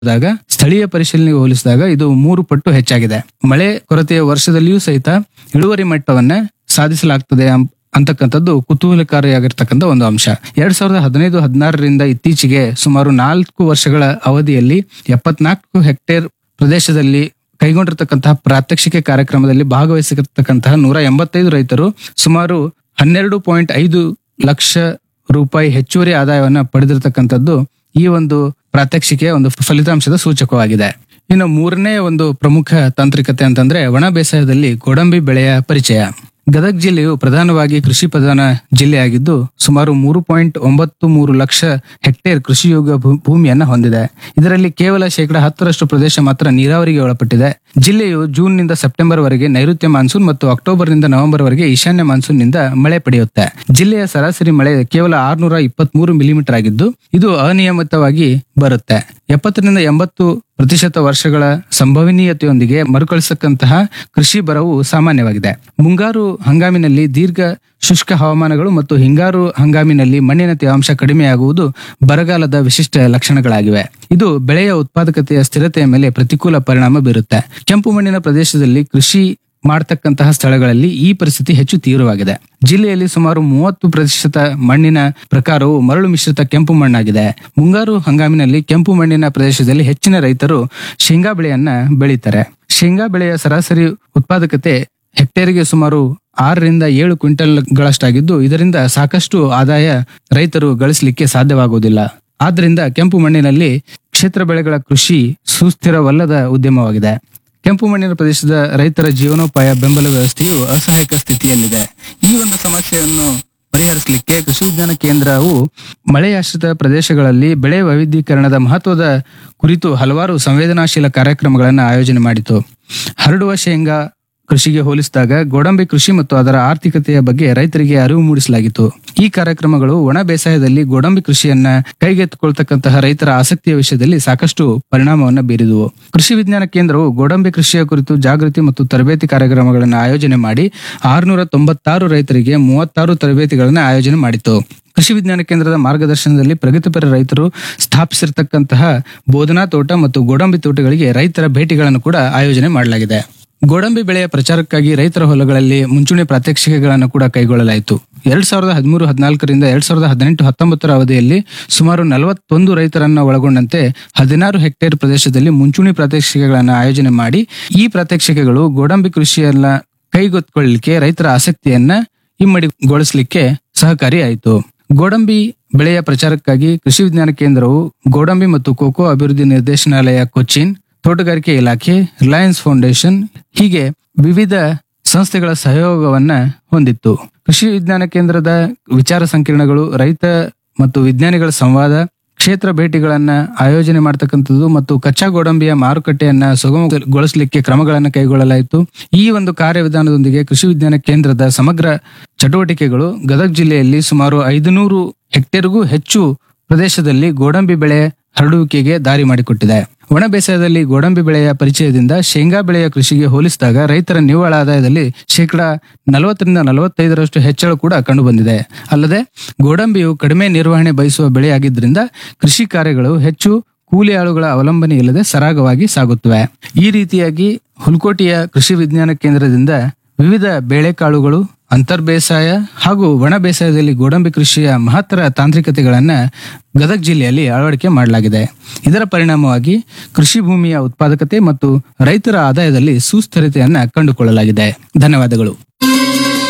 ದಾಗ ಸ್ಥಳೀಯ ಪರಿಶೀಲನೆಗೆ ಹೋಲಿಸಿದಾಗ ಇದು ಮೂರು ಪಟ್ಟು ಹೆಚ್ಚಾಗಿದೆ ಮಳೆ ಕೊರತೆಯ ವರ್ಷದಲ್ಲಿಯೂ ಸಹಿತ ಇಳುವರಿ ಮಟ್ಟವನ್ನ ಸಾಧಿಸಲಾಗ್ತದೆ ಅಂ- ಅಂತಕ್ಕಂಥದ್ದು ಕುತೂಹಲಕಾರಿಯಾಗಿರ್ತಕ್ಕಂಥ ಒಂದು ಅಂಶ ಎರಡ್ ಸಾವಿರದ ಹದಿನೈದು ಹದಿನಾರರಿಂದ ಇತ್ತೀಚೆಗೆ ಸುಮಾರು ನಾಲ್ಕು ವರ್ಷಗಳ ಅವಧಿಯಲ್ಲಿ ಎಪ್ಪತ್ನಾಲ್ಕು ಹೆಕ್ಟೇರ್ ಪ್ರದೇಶದಲ್ಲಿ ಕೈಗೊಂಡಿರ್ತಕ್ಕಂತಹ ಪ್ರಾತ್ಯಕ್ಷಿಕೆ ಕಾರ್ಯಕ್ರಮದಲ್ಲಿ ಭಾಗವಹಿಸಿರ್ತಕ್ಕಂತಹ ನೂರ ಎಂಬತ್ತೈದು ರೈತರು ಸುಮಾರು ಹನ್ನೆರಡು ಪಾಯಿಂಟ್ ಐದು ಲಕ್ಷ ರೂಪಾಯಿ ಹೆಚ್ಚುವರಿ ಆದಾಯವನ್ನ ಪಡೆದಿರತಕ್ಕಂಥದ್ದು ಈ ಒಂದು ಪ್ರಾತ್ಯಕ್ಷಿಕೆಯ ಒಂದು ಫಲಿತಾಂಶದ ಸೂಚಕವಾಗಿದೆ ಇನ್ನು ಮೂರನೇ ಒಂದು ಪ್ರಮುಖ ತಾಂತ್ರಿಕತೆ ಅಂತಂದ್ರೆ ಒಣ ಬೇಸಾಯದಲ್ಲಿ ಗೋಡಂಬಿ ಬೆಳೆಯ ಪರಿಚಯ ಗದಗ ಜಿಲ್ಲೆಯು ಪ್ರಧಾನವಾಗಿ ಕೃಷಿ ಪ್ರಧಾನ ಜಿಲ್ಲೆಯಾಗಿದ್ದು ಸುಮಾರು ಮೂರು ಪಾಯಿಂಟ್ ಒಂಬತ್ತು ಮೂರು ಲಕ್ಷ ಹೆಕ್ಟೇರ್ ಕೃಷಿಯೋಗ್ಯ ಭೂ- ಭೂಮಿಯನ್ನ ಹೊಂದಿದೆ ಇದರಲ್ಲಿ ಕೇವಲ ಶೇಕಡ ಹತ್ತರಷ್ಟು ಪ್ರದೇಶ ಮಾತ್ರ ನೀರಾವರಿಗೆ ಒಳಪಟ್ಟಿದೆ ಜಿಲ್ಲೆಯು ಜೂನ್ ನಿಂದ ಸೆಪ್ಟೆಂಬರ್ ವರೆಗೆ ನೈಋತ್ಯ ಮಾನ್ಸೂನ್ ಮತ್ತು ಅಕ್ಟೋಬರ್ ನಿಂದ ನವೆಂಬರ್ ವರೆಗೆ ಈಶಾನ್ಯ ಮಾನ್ಸೂನ್ ನಿಂದ ಮಳೆ ಪಡೆಯುತ್ತೆ ಜಿಲ್ಲೆಯ ಸರಾಸರಿ ಮಳೆ ಕೇವಲ ಆರ್ನೂರ ಇಪ್ಪತ್ತ್ ಮೂರು ಮಿಲಿಮೀಟರ್ ಆಗಿದ್ದು ಇದು ಅನಿಯಮಿತವಾಗಿ ಬರುತ್ತೆ ಎಪ್ಪತ್ತರಿಂದ ಎಂಬತ್ತು ಪ್ರತಿಶತ ವರ್ಷಗಳ ಸಂಭವನೀಯತೆಯೊಂದಿಗೆ ಮರುಕಳಿಸತಕ್ಕಂತಹ ಕೃಷಿ ಬರವು ಸಾಮಾನ್ಯವಾಗಿದೆ ಮುಂಗಾರು ಹಂಗಾಮಿನಲ್ಲಿ ದೀರ್ಘ ಶುಷ್ಕ ಹವಾಮಾನಗಳು ಮತ್ತು ಹಿಂಗಾರು ಹಂಗಾಮಿನಲ್ಲಿ ಮಣ್ಣಿನ ತೇವಾಂಶ ಕಡಿಮೆಯಾಗುವುದು ಬರಗಾಲದ ವಿಶಿಷ್ಟ ಲಕ್ಷಣಗಳಾಗಿವೆ ಇದು ಬೆಳೆಯ ಉತ್ಪಾದಕತೆಯ ಸ್ಥಿರತೆಯ ಮೇಲೆ ಪ್ರತಿಕೂಲ ಪರಿಣಾಮ ಬೀರುತ್ತೆ ಕೆಂಪು ಮಣ್ಣಿನ ಪ್ರದೇಶದಲ್ಲಿ ಕೃಷಿ ಮಾಡತಕ್ಕಂತಹ ಸ್ಥಳಗಳಲ್ಲಿ ಈ ಪರಿಸ್ಥಿತಿ ಹೆಚ್ಚು ತೀವ್ರವಾಗಿದೆ ಜಿಲ್ಲೆಯಲ್ಲಿ ಸುಮಾರು ಮೂವತ್ತು ಪ್ರತಿಶತ ಮಣ್ಣಿನ ಪ್ರಕಾರವು ಮರಳು ಮಿಶ್ರಿತ ಕೆಂಪು ಮಣ್ಣಾಗಿದೆ ಮುಂಗಾರು ಹಂಗಾಮಿನಲ್ಲಿ ಕೆಂಪು ಮಣ್ಣಿನ ಪ್ರದೇಶದಲ್ಲಿ ಹೆಚ್ಚಿನ ರೈತರು ಶೇಂಗಾ ಬೆಳೆಯನ್ನ ಬೆಳೀತಾರೆ ಶೇಂಗಾ ಬೆಳೆಯ ಸರಾಸರಿ ಉತ್ಪಾದಕತೆ ಹೆಕ್ಟೇರಿಗೆ ಸುಮಾರು ಆರರಿಂದ ಏಳು ಕ್ವಿಂಟಲ್ಗಳಷ್ಟಾಗಿದ್ದು ಇದರಿಂದ ಸಾಕಷ್ಟು ಆದಾಯ ರೈತರು ಗಳಿಸಲಿಕ್ಕೆ ಸಾಧ್ಯವಾಗುವುದಿಲ್ಲ ಆದ್ರಿಂದ ಕೆಂಪು ಮಣ್ಣಿನಲ್ಲಿ ಕ್ಷೇತ್ರ ಬೆಳೆಗಳ ಕೃಷಿ ಸುಸ್ಥಿರವಲ್ಲದ ಉದ್ಯಮವಾಗಿದೆ ಕೆಂಪು ಮಣ್ಣಿನ ಪ್ರದೇಶದ ರೈತರ ಜೀವನೋಪಾಯ ಬೆಂಬಲ ವ್ಯವಸ್ಥೆಯು ಅಸಹಾಯಕ ಸ್ಥಿತಿಯಲ್ಲಿದೆ ಈ ಒಂದು ಸಮಸ್ಯೆಯನ್ನು ಪರಿಹರಿಸಲಿಕ್ಕೆ ಕೃಷಿ ವಿಜ್ಞಾನ ಕೇಂದ್ರವು ಮಳೆಯಾಶ್ರಿತ ಪ್ರದೇಶಗಳಲ್ಲಿ ಬೆಳೆ ವೈವಿಧ್ಯೀಕರಣದ ಮಹತ್ವದ ಕುರಿತು ಹಲವಾರು ಸಂವೇದನಾಶೀಲ ಕಾರ್ಯಕ್ರಮಗಳನ್ನು ಆಯೋಜನೆ ಮಾಡಿತು ಹರಡುವ ಶೇಂಗಾ ಕೃಷಿಗೆ ಹೋಲಿಸಿದಾಗ ಗೋಡಂಬಿ ಕೃಷಿ ಮತ್ತು ಅದರ ಆರ್ಥಿಕತೆಯ ಬಗ್ಗೆ ರೈತರಿಗೆ ಅರಿವು ಮೂಡಿಸಲಾಗಿತ್ತು ಈ ಕಾರ್ಯಕ್ರಮಗಳು ಒಣ ಬೇಸಾಯದಲ್ಲಿ ಗೋಡಂಬಿ ಕೃಷಿಯನ್ನ ಕೈಗೆತ್ತಿಕೊಳ್ತಕ್ಕಂತಹ ರೈತರ ಆಸಕ್ತಿಯ ವಿಷಯದಲ್ಲಿ ಸಾಕಷ್ಟು ಪರಿಣಾಮವನ್ನು ಬೀರಿದುವು ಕೃಷಿ ವಿಜ್ಞಾನ ಕೇಂದ್ರವು ಗೋಡಂಬಿ ಕೃಷಿಯ ಕುರಿತು ಜಾಗೃತಿ ಮತ್ತು ತರಬೇತಿ ಕಾರ್ಯಕ್ರಮಗಳನ್ನು ಆಯೋಜನೆ ಮಾಡಿ ಆರುನೂರ ತೊಂಬತ್ತಾರು ರೈತರಿಗೆ ಮೂವತ್ತಾರು ತರಬೇತಿಗಳನ್ನು ಆಯೋಜನೆ ಮಾಡಿತು ಕೃಷಿ ವಿಜ್ಞಾನ ಕೇಂದ್ರದ ಮಾರ್ಗದರ್ಶನದಲ್ಲಿ ಪ್ರಗತಿಪರ ರೈತರು ಸ್ಥಾಪಿಸಿರ್ತಕ್ಕಂತಹ ಬೋಧನಾ ತೋಟ ಮತ್ತು ಗೋಡಂಬಿ ತೋಟಗಳಿಗೆ ರೈತರ ಭೇಟಿಗಳನ್ನು ಕೂಡ ಆಯೋಜನೆ ಮಾಡಲಾಗಿದೆ ಗೋಡಂಬಿ ಬೆಳೆಯ ಪ್ರಚಾರಕ್ಕಾಗಿ ರೈತರ ಹೊಲಗಳಲ್ಲಿ ಮುಂಚೂಣಿ ಪ್ರಾತ್ಯಕ್ಷಿಕೆಗಳನ್ನು ಕೂಡ ಕೈಗೊಳ್ಳಲಾಯಿತು ಎರಡ್ ಸಾವಿರದ ಹದಿಮೂರು ಹದಿನಾಲ್ಕರಿಂದ ಎರಡ್ ಸಾವಿರದ ಹದಿನೆಂಟು ಹತ್ತೊಂಬತ್ತರ ಅವಧಿಯಲ್ಲಿ ಸುಮಾರು ನಲವತ್ತೊಂದು ರೈತರನ್ನ ಒಳಗೊಂಡಂತೆ ಹದಿನಾರು ಹೆಕ್ಟೇರ್ ಪ್ರದೇಶದಲ್ಲಿ ಮುಂಚೂಣಿ ಪ್ರಾತ್ಯಕ್ಷಿಕೆಗಳನ್ನು ಆಯೋಜನೆ ಮಾಡಿ ಈ ಪ್ರಾತ್ಯಕ್ಷಿಕೆಗಳು ಗೋಡಂಬಿ ಕೃಷಿಯನ್ನ ಕೈಗೆತ್ತಿಕೊಳ್ಳಲಿಕ್ಕೆ ರೈತರ ಆಸಕ್ತಿಯನ್ನ ಇಮ್ಮಡಿಗೊಳಿಸಲಿಕ್ಕೆ ಸಹಕಾರಿಯಾಯಿತು ಗೋಡಂಬಿ ಬೆಳೆಯ ಪ್ರಚಾರಕ್ಕಾಗಿ ಕೃಷಿ ವಿಜ್ಞಾನ ಕೇಂದ್ರವು ಗೋಡಂಬಿ ಮತ್ತು ಕೋಕೋ ಅಭಿವೃದ್ಧಿ ನಿರ್ದೇಶನಾಲಯ ಕೊಚ್ಚಿನ್ ತೋಟಗಾರಿಕೆ ಇಲಾಖೆ ರಿಲಯನ್ಸ್ ಫೌಂಡೇಶನ್ ಹೀಗೆ ವಿವಿಧ ಸಂಸ್ಥೆಗಳ ಸಹಯೋಗವನ್ನ ಹೊಂದಿತ್ತು ಕೃಷಿ ವಿಜ್ಞಾನ ಕೇಂದ್ರದ ವಿಚಾರ ಸಂಕಿರಣಗಳು ರೈತ ಮತ್ತು ವಿಜ್ಞಾನಿಗಳ ಸಂವಾದ ಕ್ಷೇತ್ರ ಭೇಟಿಗಳನ್ನ ಆಯೋಜನೆ ಮಾಡತಕ್ಕಂಥದ್ದು ಮತ್ತು ಕಚ್ಚಾ ಗೋಡಂಬಿಯ ಮಾರುಕಟ್ಟೆಯನ್ನ ಸುಗಮಗೊಳಿಸಲಿಕ್ಕೆ ಕ್ರಮಗಳನ್ನು ಕೈಗೊಳ್ಳಲಾಯಿತು ಈ ಒಂದು ಕಾರ್ಯವಿಧಾನದೊಂದಿಗೆ ಕೃಷಿ ವಿಜ್ಞಾನ ಕೇಂದ್ರದ ಸಮಗ್ರ ಚಟುವಟಿಕೆಗಳು ಗದಗ ಜಿಲ್ಲೆಯಲ್ಲಿ ಸುಮಾರು ಐದುನೂರು ಹೆಕ್ಟೇರ್ಗೂ ಹೆಚ್ಚು ಪ್ರದೇಶದಲ್ಲಿ ಗೋಡಂಬಿ ಬೆಳೆ ಹರಡುವಿಕೆಗೆ ದಾರಿ ಮಾಡಿಕೊಟ್ಟಿದೆ ಒಣ ಬೇಸಾಯದಲ್ಲಿ ಗೋಡಂಬಿ ಬೆಳೆಯ ಪರಿಚಯದಿಂದ ಶೇಂಗಾ ಬೆಳೆಯ ಕೃಷಿಗೆ ಹೋಲಿಸಿದಾಗ ರೈತರ ನಿವ್ವಳ ಆದಾಯದಲ್ಲಿ ಶೇಕಡಾ ನಲವತ್ತರಿಂದ ನಲವತ್ತೈದರಷ್ಟು ಹೆಚ್ಚಳ ಕೂಡ ಕಂಡುಬಂದಿದೆ ಅಲ್ಲದೆ ಗೋಡಂಬಿಯು ಕಡಿಮೆ ನಿರ್ವಹಣೆ ಬಯಸುವ ಬೆಳೆಯಾಗಿದ್ದರಿಂದ ಕೃಷಿ ಕಾರ್ಯಗಳು ಹೆಚ್ಚು ಕೂಲಿ ಆಳುಗಳ ಅವಲಂಬನೆ ಇಲ್ಲದೆ ಸರಾಗವಾಗಿ ಸಾಗುತ್ತವೆ ಈ ರೀತಿಯಾಗಿ ಹುಲ್ಕೋಟೆಯ ಕೃಷಿ ವಿಜ್ಞಾನ ಕೇಂದ್ರದಿಂದ ವಿವಿಧ ಬೇಳೆಕಾಳುಗಳು ಅಂತರ್ ಬೇಸಾಯ ಹಾಗೂ ಒಣ ಬೇಸಾಯದಲ್ಲಿ ಗೋಡಂಬಿ ಕೃಷಿಯ ಮಹತ್ತರ ತಾಂತ್ರಿಕತೆಗಳನ್ನ ಗದಗ ಜಿಲ್ಲೆಯಲ್ಲಿ ಅಳವಡಿಕೆ ಮಾಡಲಾಗಿದೆ ಇದರ ಪರಿಣಾಮವಾಗಿ ಕೃಷಿ ಭೂಮಿಯ ಉತ್ಪಾದಕತೆ ಮತ್ತು ರೈತರ ಆದಾಯದಲ್ಲಿ ಸುಸ್ಥಿರತೆಯನ್ನ ಕಂಡುಕೊಳ್ಳಲಾಗಿದೆ ಧನ್ಯವಾದಗಳು